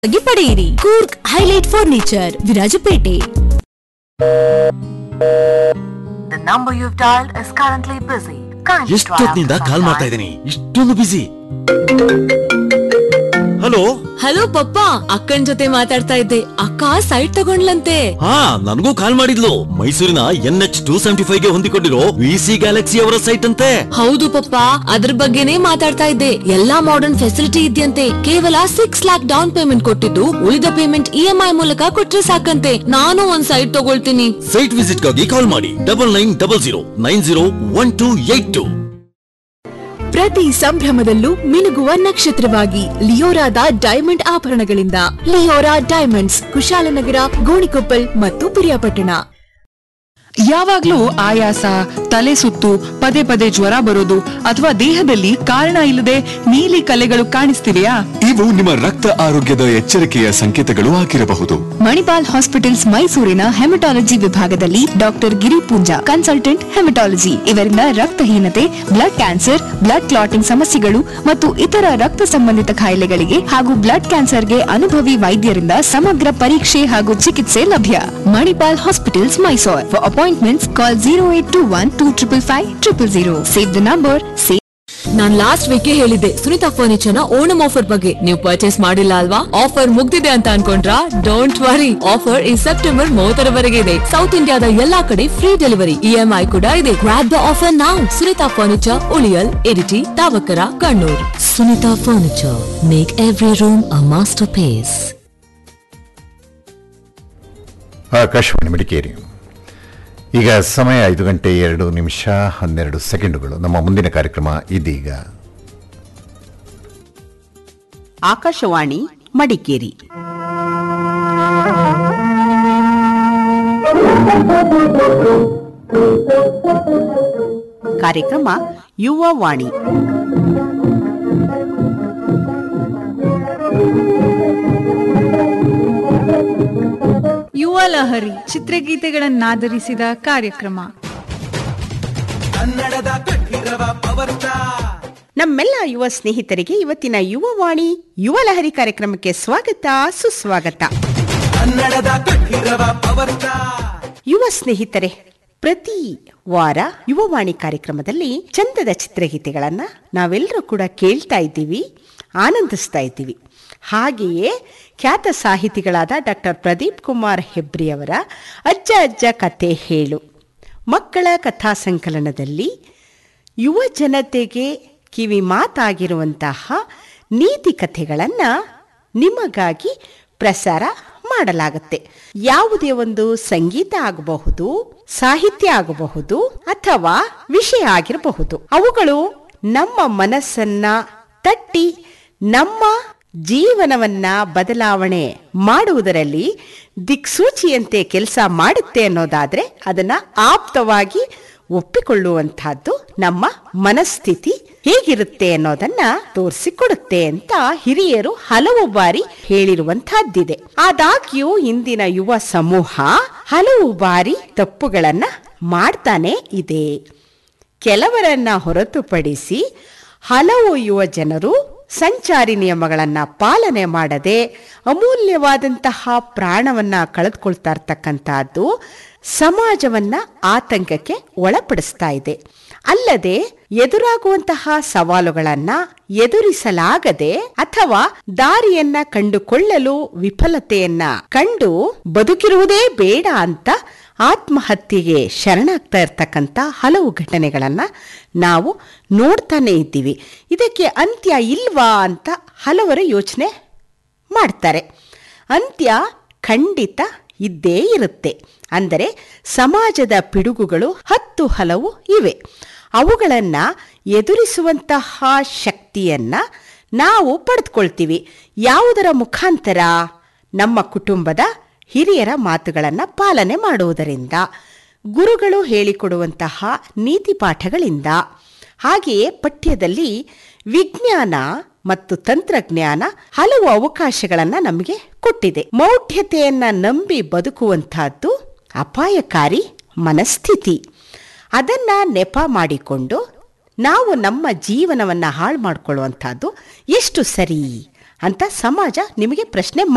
ಆಗಿ ಪಡೆಯಿರಿ Coorg highlight furniture Virajpet The number you've dialed is currently busy. Kindly try ಎಷ್ಟೊತ್ತಿನಿಂದ after call some ಮಾಡ್ತಾ time. ಇದ್ದೀನಿ ಇಷ್ಟೊಂದು ಬಿಸಿ ಹಲೋ ಹಲೋ ಪಪ್ಪ ಅಕ್ಕನ್ ಜೊತೆ ಮಾತಾಡ್ತಾ ಇದ್ದೆ ಅಕ್ಕ ಸೈಟ್ ತಗೊಂಡ್ಲಂತೆ ಹಾ ನನಗೂ ಕಾಲ್ ಮಾಡಿದ್ಲು ಮೈಸೂರಿನ N H two seventy five ಗೆ ಹೊಂದಿಕೊಂಡಿರೋ ವಿ ಸಿ ಗ್ಯಾಲಕ್ಸಿ ಅವರ ಸೈಟ್ ಅಂತೆ ಹೌದು ಪಪ್ಪ ಅದ್ರ ಬಗ್ಗೆನೇ ಮಾತಾಡ್ತಾ ಇದ್ದೆ ಎಲ್ಲಾ ಮಾಡರ್ನ್ ಫೆಸಿಲಿಟಿ ಇದೆಯಂತೆ ಕೇವಲ ಸಿಕ್ಸ್ ಲ್ಯಾಕ್ ಡೌನ್ ಪೇಮೆಂಟ್ ಕೊಟ್ಟಿದ್ದು ಉಳಿದ ಪೇಮೆಂಟ್ ಇ ಎಂ ಐ ಮೂಲಕ ಕೊಟ್ರೆ ಸಾಕಂತೆ ನಾನು ಒಂದ್ ಸೈಟ್ ತಗೊಳ್ತೀನಿ ಸೈಟ್ ವಿಸಿಟ್ ಗಾಗಿ ಕಾಲ್ ಮಾಡಿ double nine double zero nine zero one two eight two ಪ್ರತಿ ಸಂಭ್ರಮದಲ್ಲೂ ಮಿನುಗುವ ನಕ್ಷತ್ರವಾಗಿ ಲಿಯೋರಾದ ಡೈಮಂಡ್ ಆಭರಣಗಳಿಂದ ಲಿಯೋರಾ ಡೈಮಂಡ್ಸ್ ಕುಶಾಲನಗರ ಗೋಣಿಕೊಪ್ಪಲ್ ಮತ್ತು ಪಿರಿಯಾಪಟ್ಟಣ ಯಾವಾಗ್ಲೂ ಆಯಾಸ ತಲೆ ಸುತ್ತು ಪದೇ ಪದೇ ಜ್ವರ ಬರೋದು ಅಥವಾ ದೇಹದಲ್ಲಿ ಕಾರಣ ಇಲ್ಲದೆ ನೀಲಿ ಕಲೆಗಳು ಕಾಣಿಸ್ತಿವೆಯಾ ಇವು ನಿಮ್ಮ ರಕ್ತ ಆರೋಗ್ಯದ ಎಚ್ಚರಿಕೆಯ ಸಂಕೇತಗಳು ಆಗಿರಬಹುದು ಮಣಿಪಾಲ್ ಹಾಸ್ಪಿಟಲ್ಸ್ ಮೈಸೂರಿನ ಹೆಮಟಾಲಜಿ ವಿಭಾಗದಲ್ಲಿ doctor Giri Poonja consultant haematology ಇವರಿಂದ ರಕ್ತಹೀನತೆ ಬ್ಲಡ್ ಕ್ಯಾನ್ಸರ್ ಬ್ಲಡ್ ಕ್ಲಾಟಿಂಗ್ ಸಮಸ್ಯೆಗಳು ಮತ್ತು ಇತರ ರಕ್ತ ಸಂಬಂಧಿತ ಕಾಯಿಲೆಗಳಿಗೆ ಹಾಗೂ ಬ್ಲಡ್ ಕ್ಯಾನ್ಸರ್ಗೆ ಅನುಭವಿ ವೈದ್ಯರಿಂದ ಸಮಗ್ರ ಪರೀಕ್ಷೆ ಹಾಗೂ ಚಿಕಿತ್ಸೆ ಲಭ್ಯ Manipal hospitals Mysore for appointments call zero eight two one two triple five triple zero save the number save ನಾನ್ ಲಾಸ್ಟ್ ವೀಕ್ ಹೇಳಿದ್ದೆ ಸುನಿತಾ ಫರ್ನಿಚರ್ ನ ಓಣಂ ಆಫರ್ ಬಗ್ಗೆ ನೀವು ಪರ್ಚೇಸ್ ಮಾಡಿಲ್ಲ ಅಲ್ವಾ ಆಫರ್ ಮುಗ್ದಿದೆ ಅಂತ ಅನ್ಕೊಂಡ್ರಾ ಡೋಂಟ್ ವರಿ ಆಫರ್ ಈ ಸೆಪ್ಟೆಂಬರ್ ಮೂವತ್ತರವರೆಗೆ ಇದೆ ಸೌತ್ ಇಂಡಿಯಾದ ಎಲ್ಲಾ ಕಡೆ ಫ್ರೀ ಡೆಲಿವರಿ ಇಎಂಐ ಕೂಡ ಇದೆ ಗ್ರಾಪ್ ದ ಆಫರ್ ನಾವು ಸುನಿತಾ ಫರ್ನಿಚರ್ ಉಳಿಯಲ್ Iritty Thavakkara Kannur Sunita furniture make every room a masterpiece Akashvani Madikeri ಈಗ ಸಮಯ ಐದು ಗಂಟೆ ಎರಡು ನಿಮಿಷ ಹನ್ನೆರಡು ಸೆಕೆಂಡುಗಳು ನಮ್ಮ ಮುಂದಿನ ಕಾರ್ಯಕ್ರಮ ಇದೀಗ ಆಕಾಶವಾಣಿ ಮಡಿಕೇರಿ ಕಾರ್ಯಕ್ರಮ ಯುವ ವಾಣಿ ಯುವ ಲಹರಿ ಚಿತ್ರಗೀತೆಗಳನ್ನಾಧರಿಸಿದ ಕಾರ್ಯಕ್ರಮ ನಮ್ಮೆಲ್ಲ ಯುವ ಸ್ನೇಹಿತರಿಗೆ ಇವತ್ತಿನ ಯುವ ವಾಣಿ ಯುವ ಲಹರಿ ಕಾರ್ಯಕ್ರಮಕ್ಕೆ ಸ್ವಾಗತ ಸುಸ್ವಾಗತ ಯುವ ಸ್ನೇಹಿತರೆ ಪ್ರತಿ ವಾರ ಯುವವಾಣಿ ಕಾರ್ಯಕ್ರಮದಲ್ಲಿ ಚಂದದ ಚಿತ್ರಗೀತೆಗಳನ್ನ ನಾವೆಲ್ಲರೂ ಕೂಡ ಕೇಳ್ತಾ ಇದ್ದೀವಿ ಆನಂದಿಸ್ತಾ ಇದ್ದೀವಿ ಹಾಗೆಯೇ ಖ್ಯಾತ ಸಾಹಿತಿಗಳಾದ ಡಾಕ್ಟರ್ ಪ್ರದೀಪ್ ಕುಮಾರ್ ಹೆಬ್ರಿ ಅವರ ಅಜ್ಜ ಅಜ್ಜ ಕತೆ ಹೇಳು ಮಕ್ಕಳ ಕಥಾ ಸಂಕಲನದಲ್ಲಿ ಯುವ ಜನತೆಗೆ ಕಿವಿ ಮಾತಾಗಿರುವಂತಹ ನೀತಿ ಕಥೆಗಳನ್ನು ನಿಮಗಾಗಿ ಪ್ರಸಾರ ಮಾಡಲಾಗುತ್ತೆ ಯಾವುದೇ ಒಂದು ಸಂಗೀತ ಆಗಬಹುದು ಸಾಹಿತ್ಯ ಆಗಬಹುದು ಅಥವಾ ವಿಷಯ ಆಗಿರಬಹುದು ಅವುಗಳು ನಮ್ಮ ಮನಸ್ಸನ್ನ ತಟ್ಟಿ ನಮ್ಮ ಜೀವನವನ್ನ ಬದಲಾವಣೆ ಮಾಡುವುದರಲ್ಲಿ ದಿಕ್ಸೂಚಿಯಂತೆ ಕೆಲಸ ಮಾಡುತ್ತೆ ಅನ್ನೋದಾದ್ರೆ ಅದನ್ನ ಆಪ್ತವಾಗಿ ಒಪ್ಪಿಕೊಳ್ಳುವಂತಹದ್ದು ನಮ್ಮ ಮನಸ್ಥಿತಿ ಹೇಗಿರುತ್ತೆ ಅನ್ನೋದನ್ನ ತೋರಿಸಿಕೊಡುತ್ತೆ ಅಂತ ಹಿರಿಯರು ಹಲವು ಬಾರಿ ಹೇಳಿರುವಂತಹದ್ದಿದೆ ಆದಾಗ್ಯೂ ಇಂದಿನ ಯುವ ಸಮೂಹ ಹಲವು ಬಾರಿ ತಪ್ಪುಗಳನ್ನ ಮಾಡ್ತಾನೆ ಇದೆ ಕೆಲವರನ್ನ ಹೊರತುಪಡಿಸಿ ಹಲವು ಯುವ ಜನರು ಸಂಚಾರಿ ನಿಯಮಗಳನ್ನ ಪಾಲನೆ ಮಾಡದೆ ಅಮೂಲ್ಯವಾದಂತಹ ಪ್ರಾಣವನ್ನ ಕಳೆದುಕೊಳ್ತಾ ಇರ್ತಕ್ಕಂತಹದ್ದು ಸಮಾಜವನ್ನ ಆತಂಕಕ್ಕೆ ಒಳಪಡಿಸ್ತಾ ಇದೆ ಅಲ್ಲದೆ ಎದುರಾಗುವಂತಹ ಸವಾಲುಗಳನ್ನ ಎದುರಿಸಲಾಗದೆ ಅಥವಾ ದಾರಿಯನ್ನ ಕಂಡುಕೊಳ್ಳಲು ವಿಫಲತೆಯನ್ನ ಕಂಡು ಬದುಕಿರುವುದೇ ಬೇಡ ಅಂತ ಆತ್ಮಹತ್ಯೆಗೆ ಶರಣಾಗ್ತಾ ಇರ್ತಕ್ಕಂಥ ಹಲವು ಘಟನೆಗಳನ್ನ ನಾವು ನೋಡ್ತಾನೆ ಇದ್ದೀವಿ ಇದಕ್ಕೆ ಅಂತ್ಯ ಇಲ್ವಾ ಅಂತ ಹಲವರು ಯೋಚನೆ ಮಾಡ್ತಾರೆ ಅಂತ್ಯ ಖಂಡಿತ ಇದ್ದೇ ಇರುತ್ತೆ ಅಂದರೆ ಸಮಾಜದ ಪಿಡುಗುಗಳು ಹತ್ತು ಹಲವು ಇವೆ ಅವುಗಳನ್ನ ಎದುರಿಸುವಂತಹ ಶಕ್ತಿಯನ್ನ ನಾವು ಪಡೆದುಕೊಳ್ತೀವಿ ಯಾವುದರ ಮುಖಾಂತರ ನಮ್ಮ ಕುಟುಂಬದ ಹಿರಿಯರ ಮಾತುಗಳನ್ನು ಪಾಲನೆ ಮಾಡುವುದರಿಂದ ಗುರುಗಳು ಹೇಳಿಕೊಡುವಂತಹ ನೀತಿ ಪಾಠಗಳಿಂದ ಹಾಗೆಯೇ ಪಠ್ಯದಲ್ಲಿ ವಿಜ್ಞಾನ ಮತ್ತು ತಂತ್ರಜ್ಞಾನ ಹಲವು ಅವಕಾಶಗಳನ್ನು ನಮಗೆ ಕೊಟ್ಟಿದೆ ಮೌಢ್ಯತೆಯನ್ನ ನಂಬಿ ಬದುಕುವಂತಹದ್ದು ಅಪಾಯಕಾರಿ ಮನಸ್ಥಿತಿ ಅದನ್ನ ನೆಪ ಮಾಡಿಕೊಂಡು ನಾವು ನಮ್ಮ ಜೀವನವನ್ನ ಹಾಳು ಮಾಡಿಕೊಳ್ಳುವಂತಹದ್ದು ಎಷ್ಟು ಸರಿ ಅಂತ ಸಮಾಜ ನಿಮಗೆ ಪ್ರಶ್ನೆ